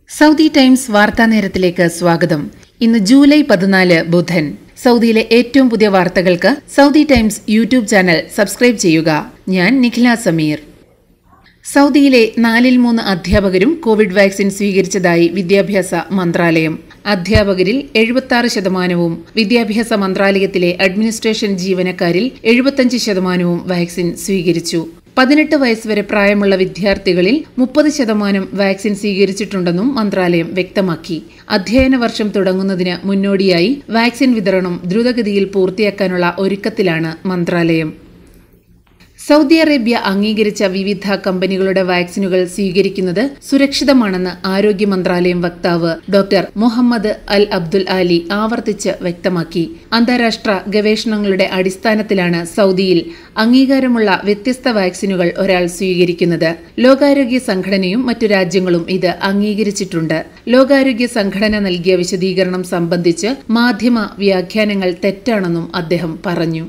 Saudi times വാർത്താ നേരത്തിലേക്ക് സ്വാഗതം ഇന്ന് ജൂലൈ പതിനാല് ബുധൻ സൗദിയിലെ ഏറ്റവും പുതിയ വാർത്തകൾക്ക് Saudi Times YouTube channel subscribe ചെയ്യുക ഞാൻ നിഖില സമീർ സൗദിയിലെ നാലിൽ മൂന്ന് അധ്യാപകരും കോവിഡ് വാക്സിൻ സ്വീകരിച്ചതായി വിദ്യാഭ്യാസ മന്ത്രാലയം അധ്യാപകരിൽ എഴുപത്തി ശതമാനവും വിദ്യാഭ്യാസ മന്ത്രാലയത്തിലെ അഡ്മിനിസ്ട്രേഷൻ ജീവനക്കാരിൽ എഴുപത്തഞ്ച് ശതമാനവും വാക്സിൻ സ്വീകരിച്ചു പതിനെട്ട് വയസ്സ് വരെ പ്രായമുള്ള വിദ്യാർത്ഥികളിൽ മുപ്പത് ശതമാനം വാക്സിൻ സ്വീകരിച്ചിട്ടുണ്ടെന്നും മന്ത്രാലയം വ്യക്തമാക്കി അധ്യയന വർഷം തുടങ്ങുന്നതിന് മുന്നോടിയായി വാക്സിൻ വിതരണം ദ്രുതഗതിയിൽ പൂർത്തിയാക്കാനുള്ള ഒരുക്കത്തിലാണ് മന്ത്രാലയം സൗദി അറേബ്യ അംഗീകരിച്ച വിവിധ കമ്പനികളുടെ വാക്സിനുകൾ സ്വീകരിക്കുന്നത് സുരക്ഷിതമാണെന്ന് ആരോഗ്യ മന്ത്രാലയം വക്താവ് doctor Muhammad Al Abdul Aali ആവർത്തിച്ച് വ്യക്തമാക്കി അന്താരാഷ്ട്ര ഗവേഷണങ്ങളുടെ അടിസ്ഥാനത്തിലാണ് സൗദിയിൽ അംഗീകാരമുള്ള വ്യത്യസ്ത വാക്സിനുകൾ ഒരാൾ സ്വീകരിക്കുന്നത് ലോകാരോഗ്യ സംഘടനയും മറ്റു രാജ്യങ്ങളും ഇത് അംഗീകരിച്ചിട്ടുണ്ട് ലോകാരോഗ്യ സംഘടന നൽകിയ വിശദീകരണം സംബന്ധിച്ച് മാധ്യമ വ്യാഖ്യാനങ്ങൾ തെറ്റാണെന്നും അദ്ദേഹം പറഞ്ഞു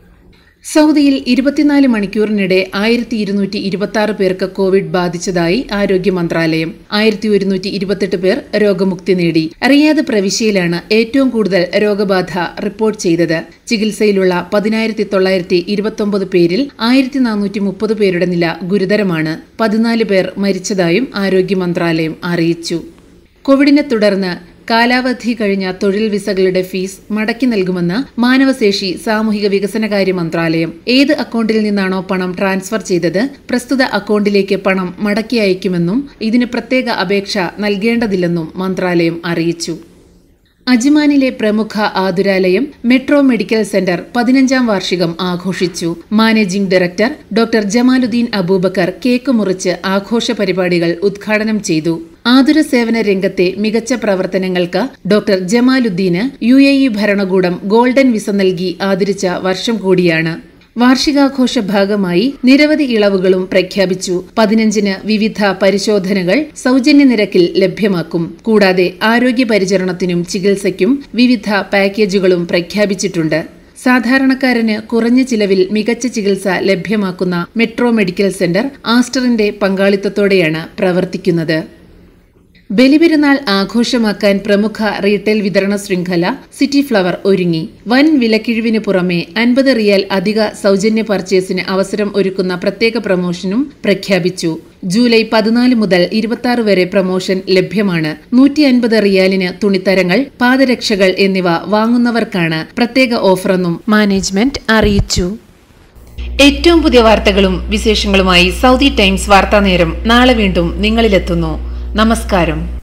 സൗദിയിൽ ഇരുപത്തിനാല് മണിക്കൂറിനിടെ ആയിരത്തി ഇരുന്നൂറ്റി ഇരുപത്തി ആറ് പേർക്ക് കോവിഡ് ബാധിച്ചതായി ആരോഗ്യ മന്ത്രാലയം ആയിരത്തി ഒരുന്നൂറ്റി ഇരുപത്തെട്ട് പേർ രോഗമുക്തി നേടി റിയാദ് പ്രവിശ്യയിലാണ് ഏറ്റവും കൂടുതൽ രോഗബാധ റിപ്പോർട്ട് ചെയ്തത് ചികിത്സയിലുള്ള പതിനായിരത്തി തൊള്ളായിരത്തി ഇരുപത്തൊമ്പത് പേരിൽ ആയിരത്തി നാനൂറ്റി മുപ്പത് പേരുടെ നില ഗുരുതരമാണ് പതിനാല് പേർ മരിച്ചതായും ആരോഗ്യ മന്ത്രാലയം അറിയിച്ചു കോവിഡിനെ തുടർന്ന് കാലാവധി കഴിഞ്ഞ തൊഴിൽ വിസകളുടെ ഫീസ് മടക്കി നൽകുമെന്ന് മാനവശേഷി സാമൂഹിക വികസനകാര്യ മന്ത്രാലയം ഏത് അക്കൗണ്ടിൽ നിന്നാണോ പണം ട്രാൻസ്ഫർ ചെയ്തത് പ്രസ്തുത അക്കൗണ്ടിലേക്ക് പണം മടക്കി അയക്കുമെന്നും ഇതിന് പ്രത്യേക അപേക്ഷ നൽകേണ്ടതില്ലെന്നും മന്ത്രാലയം അറിയിച്ചു അജ്മാനിലെ പ്രമുഖ ആതുരാലയം മെട്രോ മെഡിക്കൽ സെന്റർ പതിനഞ്ചാം വാർഷികം ആഘോഷിച്ചു managing director doctor Jamaluddin Abubakar cake മുറിച്ച് ആഘോഷ പരിപാടികൾ ഉദ്ഘാടനം ചെയ്തു ആതുര സേവന രംഗത്തെ മികച്ച പ്രവർത്തനങ്ങൾക്ക് ഡോക്ടർ ജമാലുദ്ദീന് യു എ ഇ ഭരണകൂടം ഗോൾഡൻ വിസ നൽകി ആദരിച്ച വർഷം കൂടിയാണ് വാർഷികാഘോഷ ഭാഗമായി നിരവധി ഇളവുകളും പ്രഖ്യാപിച്ചു പതിനഞ്ചിന് വിവിധ പരിശോധനകൾ സൗജന്യ നിരക്കിൽ ലഭ്യമാക്കും കൂടാതെ ആരോഗ്യ പരിചരണത്തിനും ചികിത്സയ്ക്കും വിവിധ പാക്കേജുകളും പ്രഖ്യാപിച്ചിട്ടുണ്ട് സാധാരണക്കാരന് കുറഞ്ഞ ചിലവിൽ മികച്ച ചികിത്സ ലഭ്യമാക്കുന്ന മെട്രോ മെഡിക്കൽ സെന്റർ ആസ്റ്ററിന്റെ പങ്കാളിത്തത്തോടെയാണ് പ്രവർത്തിക്കുന്നത് ബലിപെരുന്നാൾ ആഘോഷമാക്കാൻ പ്രമുഖ റീറ്റെയിൽ വിതരണ ശൃംഖല സിറ്റി ഫ്ലവർ ഒരുങ്ങി വൻ വിലക്കിഴിവിന് പുറമെ അൻപത് റിയാൽ അധിക സൗജന്യ പർച്ചേസിന് അവസരം ഒരുക്കുന്ന പ്രത്യേക പ്രമോഷനും പ്രഖ്യാപിച്ചു ജൂലൈ പതിനാല് മുതൽ ഇരുപത്തി വരെ പ്രമോഷൻ ലഭ്യമാണ് നൂറ്റി അൻപത് റിയാലിന് തുണിത്തരങ്ങൾ പാദരക്ഷകൾ എന്നിവ വാങ്ങുന്നവർക്കാണ് പ്രത്യേക ഓഫറെന്നും മാനേജ്മെന്റ് അറിയിച്ചു ഏറ്റവും പുതിയ വാർത്തകളും വിശേഷങ്ങളുമായി സൗദി ടൈംസ് വാർത്താ നേരം നാളെ വീണ്ടും നിങ്ങളിലെത്തുന്നു നമസ്കാരം